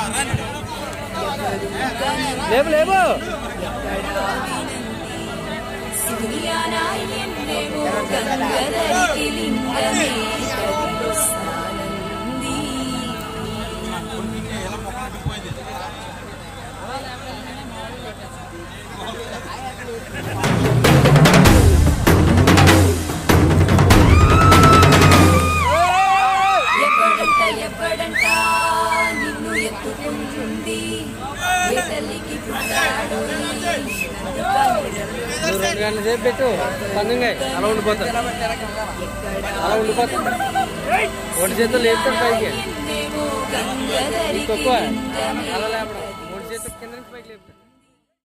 లేవు లేవు సూర్యానాయన్నేమో గంగధరికి లింగమే గదిలో స్నానంది ఎవ్వడంట ఎవ్వడంట నిన్ను ఎత్తుకుంటుంది ఏ తల్లికి పుట్టాడు ఈ నందికాయలు. నువ్వు రెండు గంటల సేపు పెట్టు పందంగా అలా ఉండిపోతా అలా ఉండిపోతా ఒంటి చేతులు లేపుతాడు పైకి ఎన్నేమో గంగధరికి తక్కువ లింగమే అలా లేపడం ఒంటి చేతులు కింద నుంచి పైకి లేపుతాడు